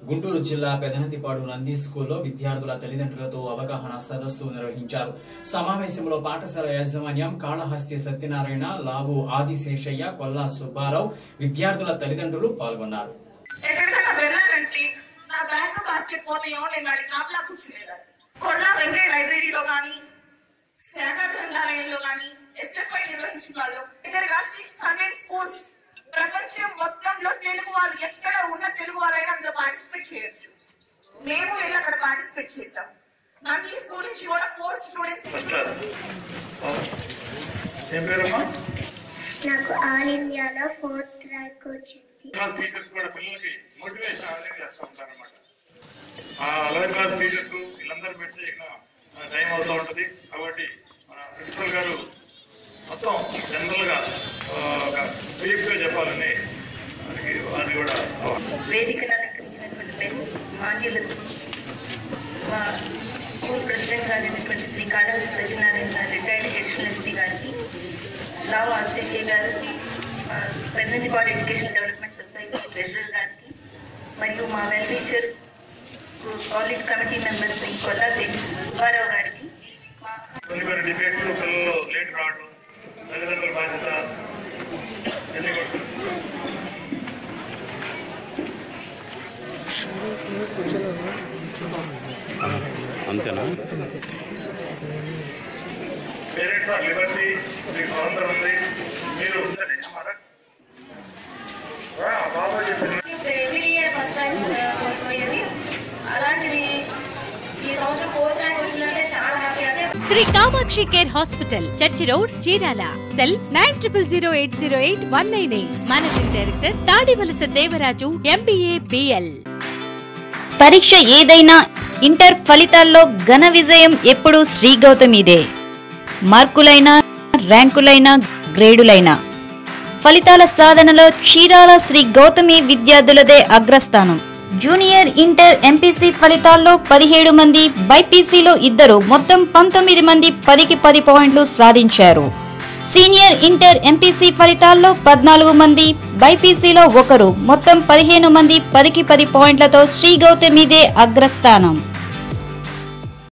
గుంటూరు జిల్లా పెదనందిపాడు నంది స్కూల్లో విద్యార్థుల తల్లిదండ్రులతో అవగాహన సదస్సు నిర్వహించారు సమావేశంలో పాఠశాల యాజమాన్యం కాళహస్తి సత్యనారాయణ లావు ఆదిశేషయ్య కొల్లా సుబ్బారావు విద్యార్థుల తల్లిదండ్రులు పాల్గొన్నారు ఎక్కడికైనా వెళ్ళాలంటే నా బ్యాగ్ బాస్కెట్ పోతాయేమో నేను వాడి కాపలా కూర్చునేదాన్ని కొల్లా వెంకయ్య లైబ్రరీలో కానీ శాఖ గ్రంథాలయంలో కానీ ఎస్ఎఫ్ఐ నిర్వహించిన వాళ్ళు దగ్గరగా సిక్స్ హండ్రెడ్ స్కూల్స్ ప్రపంచం మొత్తంలో తెలుగు వాళ్ళు ఎక్కడ ఉన్న తెలుగు వాళ్ళైనా అందులో పార్టిసిపేట్ చేయొచ్చు మేము వెళ్ళి అక్కడ పార్టిసిపేట్ చేస్తాం నాకు ఈ స్కూల్ నుంచి కూడా ఫోర్ స్టూడెంట్స్ ఫస్ట్ క్లాస్ ఏం పేరమ్మా నాకు ఆల్ ఇండియాలో ఫోర్త్ ర్యాంక్ వచ్చింది క్లాస్ టీచర్స్ కూడా పిల్లలకి మోటివేషన్ అనేది చేస్తూ ఉంటారు అనమాట ఆ అలవై క్లాస్ టీచర్స్ వీళ్ళందరూ పెడితే ఇక టైం అవుతూ ఉంటుంది కాబట్టి మన ప్రిన్సిపల్ గారు మొత్తం జనరల్ గా ఆ, ఒక బ్రీఫ్ గా చెప్పాలని వారికి వారిని కూడా వేదికను అలంకరించినటువంటి పెద్ద మాన్యులకు మా స్కూల్ ప్రెసిడెంట్ గారైనటువంటి శ్రీ కాళహ సత్యనారాయణ గారు రిటైర్డ్ అడిషనల్ ఎస్పీ గారికి లావు ఆశిషే గారు Peddajipadu education development society treasurer గారికి మరియు మా well wisher college committee member Shri Kolla Devi Subbarao గారికి మా కొన్ని కొన్ని డిఫెక్ట్స్ పిల్లలు లేట్ రావడం తల్లిదండ్రుల బాధ్యత అన్ని కూడా అంతేనా పేరెంట్స్ ఆర్ లిబర్టీ మీకు స్వాతంత్రం ఉంది మీరు అమ్మారా? రా, బాబా చెప్పింది ఎవ్రీ ఇయర్ ఫస్ట్ ర్యాంక్ పోయేది అలాంటిది ఈ సంవత్సరం ఫోర్త్ ర్యాంక్ వచ్చిందంటే చాలా హ్యాపీ అంటే Shri Kamakshi care hospital church road Chirala cell nine triple zero eight zero eight one nine eight managing director Tadivalasa Devaraju MBA BL పరీక్ష ఏదైనా ఇంటర్ ఫలితాల్లో ఘన విజయం ఎప్పుడూ శ్రీ గౌతమిదే మార్కులైనా ర్యాంకులైనా గ్రేడులైనా ఫలితాల సాధనలో చీరాల శ్రీ గౌతమి విద్యార్థులదే అగ్రస్థానం జూనియర్ ఇంటర్ ఎంపీసీ ఫలితాల్లో పదిహేడు మంది బైపీసీలో ఇద్దరు మొత్తం పంతొమ్మిది మంది పదికి పది పాయింట్లు సాధించారు సీనియర్ ఇంటర్ ఎంపీసీ ఫలితాల్లో పద్నాలుగు మంది బైపీసీలో ఒకరు మొత్తం పదిహేను మంది పదికి పది పాయింట్లతో శ్రీ గౌతమిదే అగ్రస్థానం